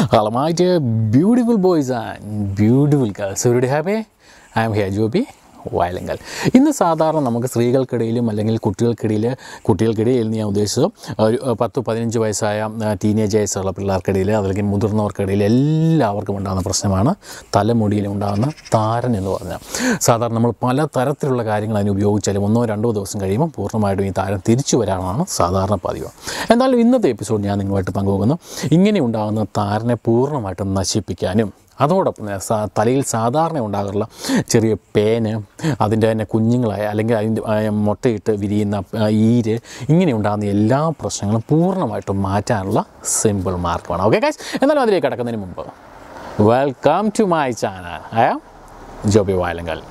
Hello, my dear beautiful boys and beautiful girls. Everybody happy? I am here, Joby. വയലങ്കൽ ഇന്ന് സാധാരണ നമുക്ക് സ്ത്രീകൾക്കിടയിലും അല്ലെങ്കിൽ കുട്ടികൾക്കിടയിൽ കുട്ടികൾക്കിടയിൽ ഞാൻ ഉദ്ദേശിച്ചത് ഒരു പത്ത് പതിനഞ്ച് വയസ്സായ ടീനേജേഴ്സുള്ള പിള്ളേർക്കിടയിൽ അല്ലെങ്കിൽ മുതിർന്നവർക്കിടയിൽ എല്ലാവർക്കും ഉണ്ടാകുന്ന പ്രശ്നമാണ് തലമുടിയിൽ ഉണ്ടാകുന്ന താരൻ എന്ന് പറഞ്ഞാൽ സാധാരണ നമ്മൾ പല തരത്തിലുള്ള കാര്യങ്ങൾ അതിന് ഉപയോഗിച്ചാലും ഒന്നോ രണ്ടോ ദിവസം കഴിയുമ്പോൾ പൂർണ്ണമായിട്ടും ഈ താരം തിരിച്ചു വരാനാണ് സാധാരണ പതിവ് എന്തായാലും ഇന്നത്തെ എപ്പിസോഡ് ഞാൻ നിങ്ങളുമായിട്ട് പങ്കുവെക്കുന്നു ഇങ്ങനെ ഉണ്ടാകുന്ന താരനെ പൂർണ്ണമായിട്ടും നശിപ്പിക്കാനും അതോടൊപ്പം തന്നെ സാ തലയിൽ സാധാരണ ഉണ്ടാകാറുള്ള ചെറിയ പേന് അതിൻ്റെ തന്നെ കുഞ്ഞുങ്ങളായ അല്ലെങ്കിൽ അതിൻ്റെ ആ, മുട്ടയിട്ട് വിരിയുന്ന ആ, ഈര് ഇങ്ങനെ ഉണ്ടാകുന്ന എല്ലാ പ്രശ്നങ്ങളും പൂർണ്ണമായിട്ടും മാറ്റാനുള്ള സിമ്പിൾ മാർഗമാണ് ഓക്കെ ഗൈസ് എന്നാലും അതിലേക്ക് കിടക്കുന്നതിന് മുമ്പ് welcome to my channel I am Joby Vayalankal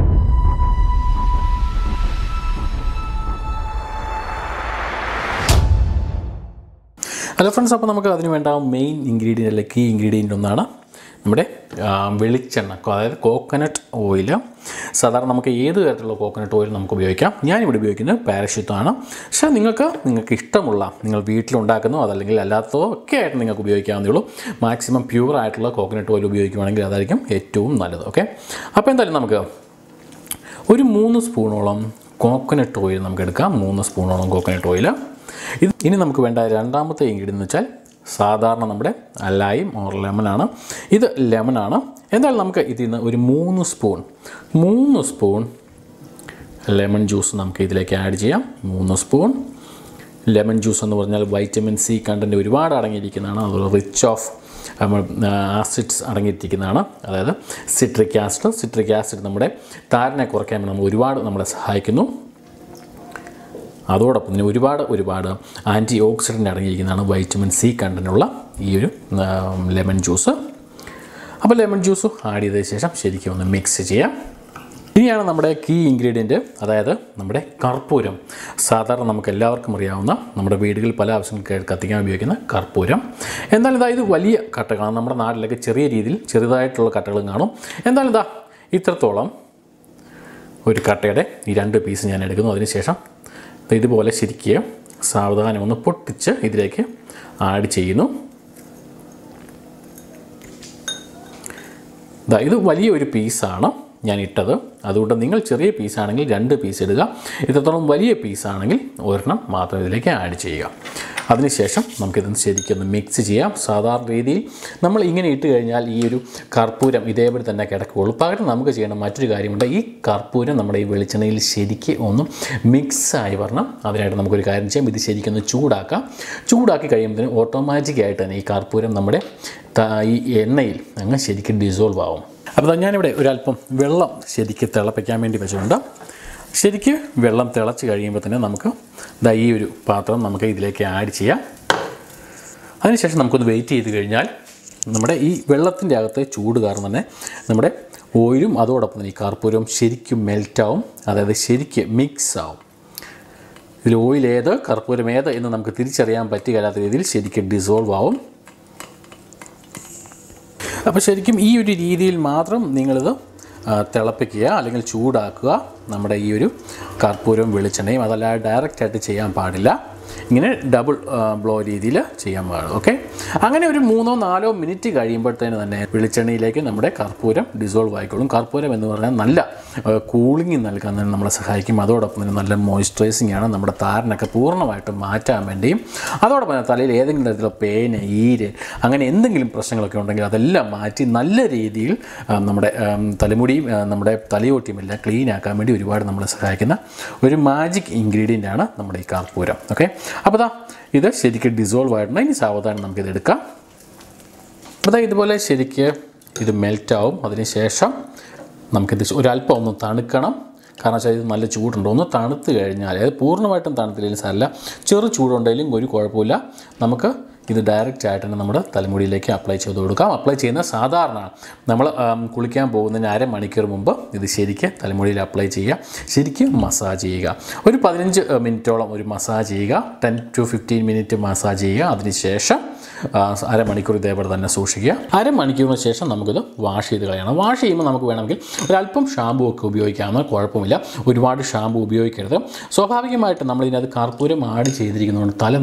hello friends അപ്പോൾ നമുക്ക് അതിന് വേണ്ട മെയിൻ ഇൻഗ്രീഡിയൻ്റ് അല്ലെങ്കിൽ കീ ഇൻഗ്രീഡിയൻ്റ് ഒന്നാണ് നമ്മുടെ ആ, വെളിച്ചെണ്ണ അതായത് കോക്കനട്ട് ഓയിൽ സാധാരണ നമുക്ക് ഏത് തരത്തിലുള്ള കോക്കനട്ട് ഓയിൽ നമുക്ക് ഉപയോഗിക്കാം ഞാനിവിടെ ഉപയോഗിക്കുന്നത് പാരഷൂട്ടാണ് പക്ഷേ നിങ്ങൾക്ക് നിങ്ങൾക്ക് ഇഷ്ടമുള്ള നിങ്ങൾ വീട്ടിലുണ്ടാക്കുന്നോ അതല്ലെങ്കിൽ അല്ലാത്തതോ ഒക്കെ ആയിട്ട് നിങ്ങൾക്ക് ഉപയോഗിക്കാവുന്നേ ഉള്ളൂ മാക്സിമം പ്യൂർ ആയിട്ടുള്ള കോക്കനട്ട് ഓയിൽ ഉപയോഗിക്കുകയാണെങ്കിൽ അതായിരിക്കും ഏറ്റവും നല്ലത് ഓക്കെ അപ്പോൾ എന്തായാലും നമുക്ക് ഒരു മൂന്ന് സ്പൂണോളം കോക്കനട്ട് ഓയിൽ നമുക്ക് എടുക്കാം മൂന്ന് സ്പൂണോളം കോക്കനട്ട് ഓയിൽ ഇത് ഇനി നമുക്ക് വേണ്ട രണ്ടാമത്തെ ഇൻഗ്രീഡിയൻ എന്ന് വെച്ചാൽ സാധാരണ നമ്മുടെ ലൈം ഓർ ലെമണാണ് ഇത് ലെമണാണ് എന്തായാലും നമുക്ക് ഇതിൽ നിന്ന് ഒരു മൂന്ന് സ്പൂൺ മൂന്ന് സ്പൂൺ ലെമൺ ജ്യൂസ് നമുക്ക് ഇതിലേക്ക് ആഡ് ചെയ്യാം മൂന്ന് സ്പൂൺ ലെമൺ ജ്യൂസ് എന്ന് പറഞ്ഞാൽ വൈറ്റമിൻ സി കണ്ടൻറ്റ് ഒരുപാട് അടങ്ങിയിരിക്കുന്നതാണ് അതുപോലെ റിച്ച് ഓഫ് ആസിഡ്സ് അടങ്ങിയിരിക്കുന്നതാണ് അതായത് സിട്രിക് ആസിഡ് സിട്രിക് ആസിഡ് നമ്മുടെ താരനെ കുറയ്ക്കാൻ വേണ്ടി നമ്മൾ ഒരുപാട് നമ്മളെ സഹായിക്കുന്നു അതോടൊപ്പം തന്നെ ഒരുപാട് ഒരുപാട് ആൻറ്റി ഓക്സിഡൻ്റ് അടങ്ങിയിരിക്കുന്നതാണ് വൈറ്റമിൻ സി കണ്ടനുള്ള ഈ ഒരു ലെമൺ ജ്യൂസ് അപ്പോൾ ലെമൺ ജ്യൂസ് ആഡ് ചെയ്തതിന് ശേഷം ശരിക്കും ഒന്ന് മിക്സ് ചെയ്യാം ഇനിയാണ് നമ്മുടെ കീ ഇൻഗ്രീഡിയൻറ്റ് അതായത് നമ്മുടെ കർപ്പൂരം സാധാരണ നമുക്ക് എല്ലാവർക്കും അറിയാവുന്ന നമ്മുടെ വീടുകളിൽ പല ആവശ്യങ്ങൾക്ക് കത്തിക്കാൻ ഉപയോഗിക്കുന്ന കർപ്പൂരം എന്നാൽ ഇതാ ഇത് വലിയ കട്ടകളാണ് നമ്മുടെ നാട്ടിലൊക്കെ ചെറിയ രീതിയിൽ ചെറുതായിട്ടുള്ള കട്ടകളും കാണും എന്നാൽ ഇതാ ഇത്രത്തോളം ഒരു കട്ടയുടെ ഈ രണ്ട് പീസ് ഞാൻ എടുക്കുന്നു അതിനുശേഷം ദേ ഇതുപോലെ ശരിക്ക് സാവധാനം ഒന്ന് പൊട്ടിച്ച് ഇതിലേക്ക് ആഡ് ചെയ്യുന്നു ദാ ഇത് വലിയൊരു പീസാണ് ഞാൻ ഇട്ടത് അതുകൊണ്ട് നിങ്ങൾ ചെറിയ പീസാണെങ്കിൽ രണ്ട് പീസ് ഇടുക ഇത്രത്തോളം വലിയ പീസാണെങ്കിൽ ഒരെണ്ണം മാത്രം ഇതിലേക്ക് ആഡ് ചെയ്യുക അതിനുശേഷം നമുക്കിതൊന്ന് ശരിക്കൊന്ന് മിക്സ് ചെയ്യാം സാധാരണ രീതിയിൽ നമ്മൾ ഇങ്ങനെ ഇട്ട് കഴിഞ്ഞാൽ ഈ ഒരു കർപ്പൂരം ഇതേപോലെ തന്നെ കിടക്കുകയുള്ളൂ പകരം നമുക്ക് ചെയ്യേണ്ട മറ്റൊരു കാര്യമുണ്ട് ഈ കർപ്പൂരം നമ്മുടെ ഈ വെളിച്ചെണ്ണയിൽ ശരിക്ക് ഒന്ന് മിക്സായി വരണം അതിനായിട്ട് നമുക്കൊരു കാര്യം ചെയ്യാം ഇത് ശരിക്കൊന്ന് ചൂടാക്കാം ചൂടാക്കി കഴിയുമ്പോഴത്തേന് ഓട്ടോമാറ്റിക്കായിട്ട് തന്നെ ഈ കർപ്പൂരം നമ്മുടെ ത- ഈ എണ്ണയിൽ അങ്ങ് ശരിക്കും ഡിസോൾവ് ആവും അപ്പോൾ ദാ ഞാനിവിടെ ഒരല്പം വെള്ളം ശരിക്ക് തിളപ്പിക്കാൻ വേണ്ടി വെച്ചിട്ടുണ്ട് ശരിക്ക് വെള്ളം തിളച്ച് കഴിയുമ്പോൾ തന്നെ നമുക്ക് ദാ ഈ ഒരു പാത്രം നമുക്ക് ഇതിലേക്ക് ആഡ് ചെയ്യാം അതിനുശേഷം നമുക്കൊന്ന് വെയിറ്റ് ചെയ്ത് കഴിഞ്ഞാൽ നമ്മുടെ ഈ വെള്ളത്തിൻ്റെ അകത്തെ ചൂട് കാരണം തന്നെ നമ്മുടെ ഓയിലും അതോടൊപ്പം തന്നെ ഈ കർപ്പൂരവും ശരിക്കും മെൽറ്റാവും അതായത് ശരിക്ക് മിക്സ് ആവും ഇതിൽ ഓയിൽ ഏത് കർപ്പൂരം ഏത് എന്ന് നമുക്ക് തിരിച്ചറിയാൻ പറ്റുകയില്ലാത്ത രീതിയിൽ ശരിക്കും ഡിസോൾവ് ആവും അപ്പോൾ ശരിക്കും ഈ ഒരു രീതിയിൽ മാത്രം നിങ്ങളിത് ആ, തിളപ്പിക്കുക അല്ലെങ്കിൽ ചൂടാക്കുക നമ്മുടെ ഈ ഒരു കർപ്പൂരവും വെളിച്ചെണ്ണയും അതല്ലാതെ ഡയറക്റ്റായിട്ട് ചെയ്യാൻ പാടില്ല ഇങ്ങനെ ഡബിൾ ബ്ലോ രീതിയിൽ ചെയ്യാൻ പാടും ഓക്കെ അങ്ങനെ ഒരു മൂന്നോ നാലോ മിനിറ്റ് കഴിയുമ്പോഴത്തേന് തന്നെ വെളിച്ചെണ്ണയിലേക്ക് നമ്മുടെ കർപ്പൂരം ഡിസോൾവ് ആയിക്കോളും കർപ്പൂരം എന്ന് പറഞ്ഞാൽ നല്ല കൂളിംഗ് നൽകാൻ തന്നെ നമ്മളെ സഹായിക്കും അതോടൊപ്പം തന്നെ നല്ല മോയ്സ്ചറൈസിങ് ആണ് നമ്മുടെ താരനൊക്കെ പൂർണ്ണമായിട്ടും മാറ്റാൻ വേണ്ടിയും അതോടൊപ്പം തന്നെ തലയിൽ ഏതെങ്കിലും തരത്തിലുള്ള പേന് ഈര് അങ്ങനെ എന്തെങ്കിലും പ്രശ്നങ്ങളൊക്കെ ഉണ്ടെങ്കിൽ അതെല്ലാം മാറ്റി നല്ല രീതിയിൽ ആ, നമ്മുടെ ആം, തലമുടിയും ആ, നമ്മുടെ തലയോട്ടിയും എല്ലാം ക്ലീൻ ആക്കാൻ വേണ്ടി ഒരുപാട് നമ്മളെ സഹായിക്കുന്ന ഒരു മാജിക് ഇൻഗ്രീഡിയൻ്റ് ആണ് നമ്മുടെ ഈ കർപ്പൂരം ഓക്കെ അപ്പോൾ ദാ ഇത് ശരിക്കും ഡിസോൾവ് ആയിട്ടുണ്ട് ഇനി സാവധാനം നമുക്കിത് എടുക്കാം അപ്പോൾ ദാ ഇതുപോലെ ശരിക്ക് ഇത് മെൽറ്റാവും അതിന് ശേഷം നമുക്കിത് ഒരല്പം ഒന്ന് തണുക്കണം കാരണം വെച്ചാൽ ഇത് നല്ല ചൂടുണ്ട് ഒന്ന് തണുത്ത് കഴിഞ്ഞാൽ അത് പൂർണ്ണമായിട്ടും തണുത്തില്ലെങ്കിൽ സാരമില്ല ചെറു ചൂടുണ്ടെങ്കിലും ഒരു കുഴപ്പമില്ല നമുക്ക് ഇത് ഡയറക്റ്റ് ആയിട്ട് തന്നെ നമ്മുടെ തലമുടിയിലേക്ക് അപ്ലൈ ചെയ്ത് കൊടുക്കാം അപ്ലൈ ചെയ്യുന്ന സാധാരണ നമ്മൾ ആം, കുളിക്കാൻ പോകുന്നതിന് അരമണിക്കൂർ മുമ്പ് ഇത് ശരിക്ക് തലമുടിയിൽ അപ്ലൈ ചെയ്യുക ശരിക്കും മസാജ് ചെയ്യുക ഒരു പതിനഞ്ച് മിനിറ്റോളം ഒരു മസാജ് ചെയ്യുക ten to fifteen minute massage ചെയ്യുക അതിനുശേഷം ആ, അരമണിക്കൂർ ഇതേപോലെ തന്നെ സൂക്ഷിക്കുക അരമണിക്കൂറിന് ശേഷം നമുക്കിത് വാഷ് ചെയ്ത് കളയണം വാഷ് ചെയ്യുമ്പോൾ നമുക്ക് വേണമെങ്കിൽ ഒരല്പം ഷാമ്പു ഒക്കെ ഉപയോഗിക്കാവുന്ന കുഴപ്പമില്ല ഒരുപാട് ഷാമ്പു ഉപയോഗിക്കരുത് സ്വാഭാവികമായിട്ട് നമ്മൾ ഇതിനകത്ത് കർപ്പൂരം ആഡ് ചെയ്തിരിക്കുന്നതുകൊണ്ട് തല നല്ല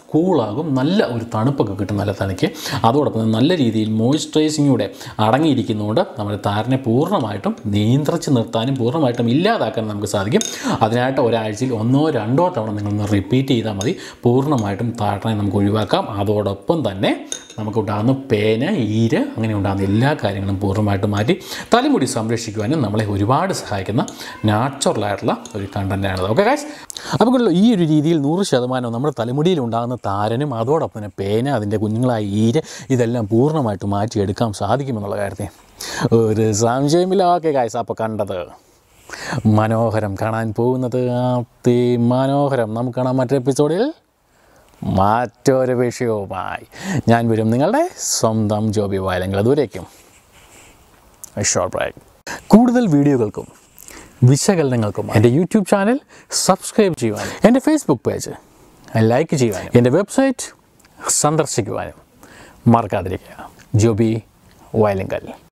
കൂളാകും നല്ല ഒരു തണുപ്പൊക്കെ കിട്ടും നല്ല തനിക്ക് അതോടൊപ്പം തന്നെ നല്ല രീതിയിൽ മോയ്സ്ചറൈസിംഗ് കൂടെ അടങ്ങിയിരിക്കുന്നതുകൊണ്ട് നമ്മുടെ താരനെ പൂർണ്ണമായിട്ടും നിയന്ത്രിച്ച് നിർത്താനും പൂർണ്ണമായിട്ടും ഇല്ലാതാക്കാനും നമുക്ക് സാധിക്കും അതിനായിട്ട് ഒരാഴ്ചയിൽ ഒന്നോ രണ്ടോ തവണ നിങ്ങളൊന്ന് റിപ്പീറ്റ് ചെയ്താൽ മതി പൂർണ്ണമായിട്ടും താരനെ നമുക്ക് ഒഴിവാക്കാം അതോടൊപ്പം തന്നെ നമുക്ക് ഉണ്ടാകുന്ന പേന ഈര് അങ്ങനെ ഉണ്ടാകുന്ന എല്ലാ കാര്യങ്ങളും പൂർണ്ണമായിട്ടും മാറ്റി തലമുടി സംരക്ഷിക്കുവാനും നമ്മളെ ഒരുപാട് സഹായിക്കുന്ന നാച്ചുറലായിട്ടുള്ള ഒരു കണ്ടൻറ്റാണ് ഓക്കെ ഗൈസ് അപ്പോൾ ഈ ഒരു രീതിയിൽ നൂറ് ശതമാനം നമ്മുടെ തലമുടിയിൽ ഉണ്ടാകുന്ന താരനും അതോടൊപ്പം തന്നെ പേന അതിൻ്റെ കുഞ്ഞുങ്ങളായ ഈര് ഇതെല്ലാം പൂർണ്ണമായിട്ട് മാറ്റിയെടുക്കാൻ സാധിക്കുമെന്നുള്ള കാര്യത്തിൽ ഒരു സംശയമില്ല ഓക്കെ ഗൈസ് അപ്പോൾ കണ്ടത് മനോഹരം കാണാൻ പോകുന്നത് അതി മനോഹരം നമുക്ക് കാണാം മറ്റൊരു എപ്പിസോഡിൽ മറ്റൊരു വിഷയവുമായി ഞാൻ വരും നിങ്ങളുടെ സ്വന്തം ജോബി വായലങ്ങൾ അതുവരേക്കും ഷോർട്ട് ബ്രേക്ക് കൂടുതൽ വീഡിയോകൾക്കും വിശകലനങ്ങൾക്കും എൻ്റെ യൂട്യൂബ് ചാനൽ സബ്സ്ക്രൈബ് ചെയ്യുവാനും എൻ്റെ ഫേസ്ബുക്ക് പേജ് ലൈക്ക് ചെയ്യുവാനും എൻ്റെ വെബ്സൈറ്റ് സന്ദർശിക്കുവാനും മറക്കാതിരിക്കുക ജോബി വയലിങ്കൽ